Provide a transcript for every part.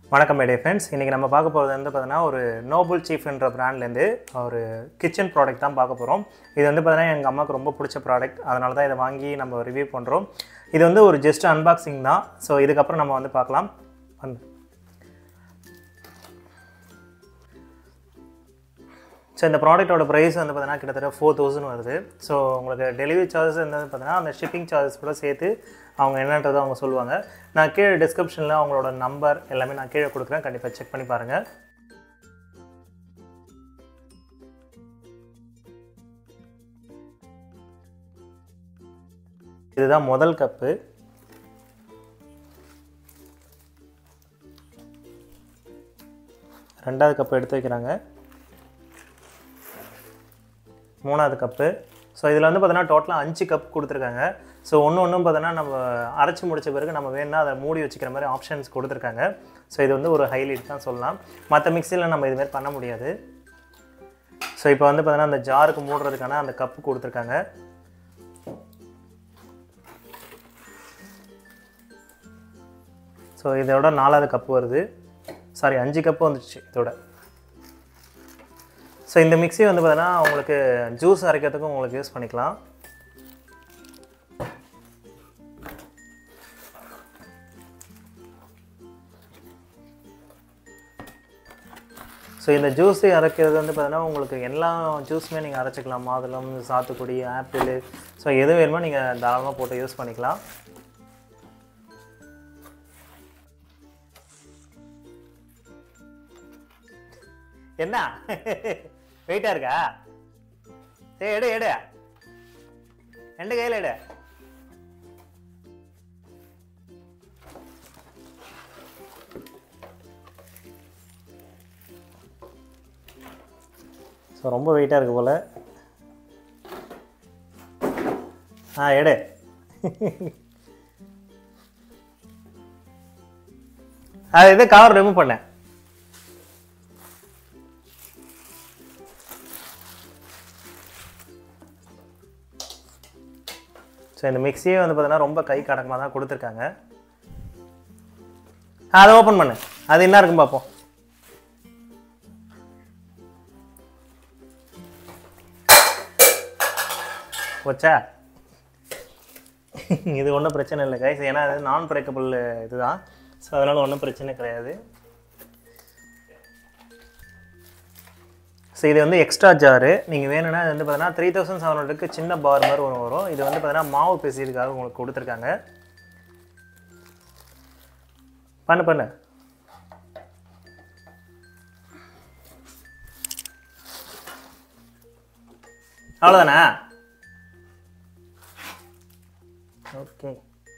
வணக்கம் மேடே ஃப்ரெண்ட்ஸ் இன்றைக்கி நம்ம பார்க்க போகிறது வந்து பார்த்தீங்கன்னா ஒரு நோபல் சீஃப்ன்ற பிராண்ட்லேருந்து ஒரு கிச்சன் ப்ராடக்ட் தான் பார்க்க போகிறோம் இது வந்து பார்த்தீங்கன்னா எங்கள் அம்மாவுக்கு ரொம்ப பிடிச்ச ப்ராடக்ட் அதனால தான் இதை வாங்கி நம்ம ரிவ்யூ பண்ணுறோம் இது வந்து ஒரு ஜஸ்ட் அன்பாக்சிங் தான் ஸோ இதுக்கப்புறம் நம்ம வந்து பார்க்கலாம் வந்து ஸோ இந்த ப்ராடக்ட்டோட ப்ரைஸ் வந்து பார்த்தீங்கன்னா கிட்டத்தட்ட ஃபோர் தௌசண்ட் வருது ஸோ உங்களுக்கு டெலிவரி சார்ஜஸ் வந்து பார்த்தீங்கன்னா அந்த ஷிப்பிங் சார்ஜஸ் கூட சேர்த்து அவங்க என்னன்றதை அவங்க சொல்லுவாங்க நான் கீழே டிஸ்கிரிப்ஷனில் அவங்களோட நம்பர் எல்லாமே நான் கீழே கொடுக்குறேன் கண்டிப்பாக செக் பண்ணி பாருங்கள் இதுதான் முதல் கப்பு ரெண்டாவது கப்பு எடுத்து வைக்கிறாங்க மூணாவது கப்பு ஸோ இதில் வந்து பார்த்தீங்கன்னா டோட்டலாக அஞ்சு கப் கொடுத்துருக்காங்க ஸோ ஒன்று ஒன்றும் பார்த்தோன்னா நம்ம அரைச்சி முடிச்ச பிறகு நம்ம வேணும்னா அதை மூடி வச்சுக்கிற மாதிரி ஆப்ஷன்ஸ் கொடுத்துருக்காங்க ஸோ இது வந்து ஒரு ஹைலைட் தான் சொல்லலாம் மற்ற மிக்சியில் நம்ம இதுமாரி பண்ண முடியாது ஸோ இப்போ வந்து பார்த்தீங்கன்னா அந்த ஜாருக்கு மூடுறதுக்கான அந்த கப்பு கொடுத்துருக்காங்க ஸோ இதோட நாலாவது கப்பு வருது சாரி அஞ்சு கப்பு வந்துடுச்சு இதோட ஸோ இந்த மிக்ஸி வந்து பார்த்தீங்கன்னா உங்களுக்கு ஜூஸ் அரைக்கிறதுக்கும் உங்களுக்கு யூஸ் பண்ணிக்கலாம் ஸோ இந்த ஜூஸ் அரைக்கிறது வந்து பார்த்தீங்கன்னா உங்களுக்கு எல்லா ஜூஸுமே நீங்கள் அரைச்சிக்கலாம் மாதுளம் சாத்துக்குடி ஆப்பிள் ஸோ எது வேணுமோ நீங்கள் தாராளமாக போட்டு யூஸ் பண்ணிக்கலாம் என்ன வெயிட்டா இருக்கா சரி எடு எடு ரெண்டு கையில் எடு ஸோ ரொம்ப வெயிட்டாக இருக்கு போல் ஆ எடு அது இது கவர் ரிமூவ் பண்ணேன் ஸோ இந்த மிக்ஸியே வந்து பார்த்தீங்கன்னா ரொம்ப கை கடக்கமாக தான் கொடுத்துருக்காங்க அதை ஓப்பன் பண்ணு அது என்ன இருக்கும் பார்ப்போம் போச்சா இது ஒன்றும் பிரச்சனை இல்லை கைஸ் ஏன்னா அது நான் பிரேக்கபிள் இதுதான் ஸோ அதனால் ஒன்றும் பிரச்சனை கிடையாது ஸோ இது வந்து எக்ஸ்ட்ரா ஜாரு நீங்கள் வேணும்னா இது வந்து பார்த்தீங்கன்னா த்ரீ தௌசண்ட் செவன் ஹண்ட்ரடுக்கு சின்ன பார் மாதிரி ஒன்று வரும் இது வந்து பார்த்தீங்கன்னா மாவு பேசியதுக்காக உங்களுக்கு கொடுத்துருக்காங்க பண்ணு பண்ணு அவ்வளோதானே ஓகே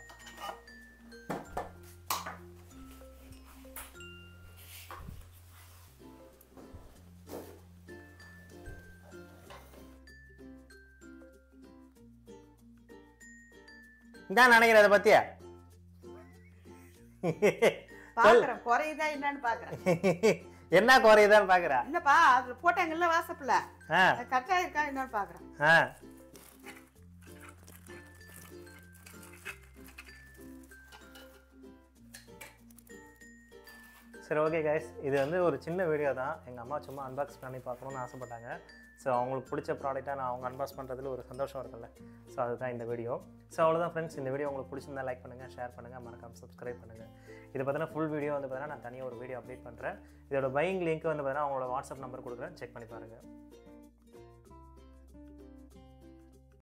இதான் நினைக்கிறேன் அதை பத்தியா பாக்குறேன் குறையுதா என்னன்னு பாக்குறேன் என்ன குறையுதான்னு பாக்குறா இல்லப்பா அதுல போட்டாங்கல்ல வாசப்புல ஆ கரெக்டா இருக்கா என்னன்னு பாக்குறேன் ஆ சரி ஓகே கைஸ் இது வந்து ஒரு சின்ன வீடியோ தான் எங்கள் அம்மா சும்மா அன்பாக்ஸ் பண்ணி பார்க்கணும்னு ஆசைப்பட்டாங்க ஸோ அவங்களுக்கு பிடிச்ச ப்ராடக்டாக நான் அவங்க அன்பாக்ஸ் பண்ணுறதுல ஒரு சந்தோஷம் இருக்குல்ல ஸோ அதுதான் இந்த வீடியோ ஸோ அவ்வளோதான் ஃப்ரெண்ட்ஸ் இந்த வீடியோ உங்களுக்கு பிடிச்சிருந்தா லைக் பண்ணுங்கள் ஷேர் பண்ணுங்கள் மறக்காம சப்ஸ்கிரைப் பண்ணுங்கள் இது பார்த்தீங்கன்னா ஃபுல் வீடியோ வந்து பார்த்தீங்கன்னா நான் தனியாக ஒரு வீடியோ அப்டேட் பண்ணுறேன் இதோட பையிங் லிங்க் வந்து பார்த்தீங்கன்னா அவங்களோட வாட்ஸ்அப் நம்பர் கொடுக்குறேன் செக் பண்ணி பாருங்கள்